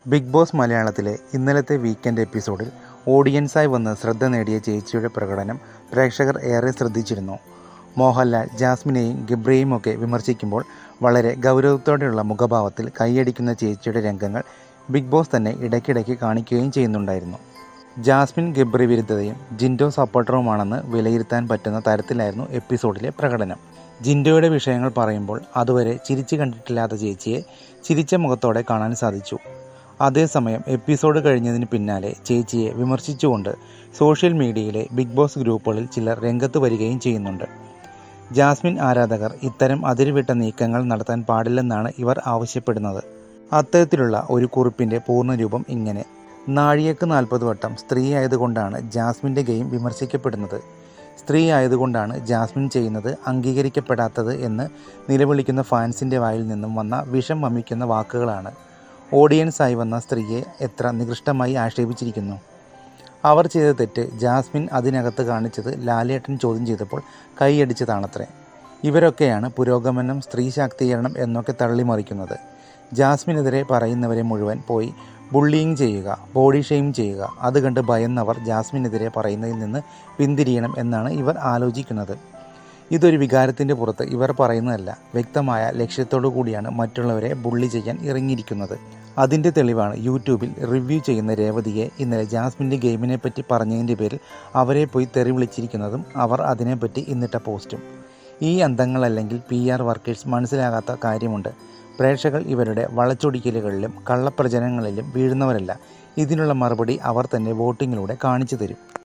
big boss മലയാളത്തിലെ ഇന്നലത്തെ weekend എപ്പിസോഡിൽ ഓഡിയൻസായി വന്ന് ശ്രദ്ധ നേടിയ ചേച്ചിയുടെ പ്രകടനം പ്രേക്ഷകർ ഏറെ ശ്രദ്ധിച്ചിരുന്നു മോഹൻലാൽ ജാസ്മിനെയും ഗിബ്രയെയും ഒക്കെ വിമർശിക്കുമ്പോൾ വളരെ ഗൗരവത്തോടെയുള്ള മുഖഭാവത്തിൽ കൈയടിക്കുന്ന ചേച്ചിയുടെ രംഗങ്ങൾ ബിഗ് ബോസ് തന്നെ ഇടയ്ക്കിടയ്ക്ക് കാണിക്കുകയും ചെയ്യുന്നുണ്ടായിരുന്നു ജാസ്മിൻ ഗബ്രി വിരുദ്ധതയും ജിൻഡോ സപ്പോർട്ടറുമാണെന്ന് വിലയിരുത്താൻ പറ്റുന്ന തരത്തിലായിരുന്നു എപ്പിസോഡിലെ പ്രകടനം ജിൻഡോയുടെ വിഷയങ്ങൾ പറയുമ്പോൾ അതുവരെ ചിരിച്ചു കണ്ടിട്ടില്ലാത്ത ചേച്ചിയെ ചിരിച്ച മുഖത്തോടെ കാണാൻ സാധിച്ചു അതേസമയം എപ്പിസോഡ് കഴിഞ്ഞതിന് പിന്നാലെ ചേച്ചിയെ വിമർശിച്ചുകൊണ്ട് സോഷ്യൽ മീഡിയയിലെ ബിഗ് ബോസ് ഗ്രൂപ്പുകളിൽ ചിലർ രംഗത്ത് വരികയും ചെയ്യുന്നുണ്ട് ജാസ്മിൻ ആരാധകർ ഇത്തരം അതിരുവിട്ട നീക്കങ്ങൾ നടത്താൻ പാടില്ലെന്നാണ് ഇവർ ആവശ്യപ്പെടുന്നത് അത്തരത്തിലുള്ള ഒരു കുറിപ്പിൻ്റെ പൂർണ്ണരൂപം ഇങ്ങനെ നാഴികക്ക് നാൽപ്പത് വട്ടം സ്ത്രീ ആയതുകൊണ്ടാണ് ജാസ്മിൻ്റെ ഗെയിം വിമർശിക്കപ്പെടുന്നത് സ്ത്രീ ആയതുകൊണ്ടാണ് ജാസ്മിൻ ചെയ്യുന്നത് അംഗീകരിക്കപ്പെടാത്തത് എന്ന് നിലവിളിക്കുന്ന ഫാൻസിൻ്റെ വായിൽ നിന്നും വന്ന വിഷം വമിക്കുന്ന വാക്കുകളാണ് ഓഡിയൻസായി വന്ന സ്ത്രീയെ എത്ര നികൃഷ്ടമായി ആക്ഷേപിച്ചിരിക്കുന്നു അവർ ചെയ്ത തെറ്റ് ജാസ്മിൻ അതിനകത്ത് കാണിച്ചത് ലാലേട്ടൻ ചോദ്യം ചെയ്തപ്പോൾ കൈയടിച്ചതാണത്രേ ഇവരൊക്കെയാണ് പുരോഗമനം സ്ത്രീ ശാക്തീകരണം എന്നൊക്കെ തള്ളിമറിക്കുന്നത് ജാസ്മിനെതിരെ പറയുന്നവരെ മുഴുവൻ പോയി ബുള്ളിയിങ് ചെയ്യുക ബോഡി ഷെയിം ചെയ്യുക അത് കണ്ട് ഭയന്നവർ ജാസ്മിനെതിരെ പറയുന്നതിൽ നിന്ന് പിന്തിരിയണം എന്നാണ് ഇവർ ആലോചിക്കുന്നത് ഇതൊരു വികാരത്തിൻ്റെ പുറത്ത് ഇവർ പറയുന്നതല്ല വ്യക്തമായ ലക്ഷ്യത്തോടു കൂടിയാണ് മറ്റുള്ളവരെ ബുള്ളി ചെയ്യാൻ ഇറങ്ങിയിരിക്കുന്നത് അതിൻ്റെ തെളിവാണ് യൂട്യൂബിൽ റിവ്യൂ ചെയ്യുന്ന രേവതിയെ ഇന്നലെ ജാസ്മിൻ്റെ ഗെയിമിനെ പറ്റി പറഞ്ഞതിൻ്റെ പേരിൽ അവരെ പോയി തെറി വിളിച്ചിരിക്കുന്നതും അവർ അതിനെപ്പറ്റി ഇന്നിട്ട പോസ്റ്റും ഈ അന്തങ്ങളല്ലെങ്കിൽ പി ആർ വർക്കേഴ്സ് മനസ്സിലാകാത്ത കാര്യമുണ്ട് പ്രേക്ഷകർ ഇവരുടെ വളച്ചൊടിക്കലുകളിലും കള്ളപ്രചരണങ്ങളിലും വീഴുന്നവരല്ല ഇതിനുള്ള മറുപടി അവർ തന്നെ വോട്ടിങ്ങിലൂടെ കാണിച്ചു തരും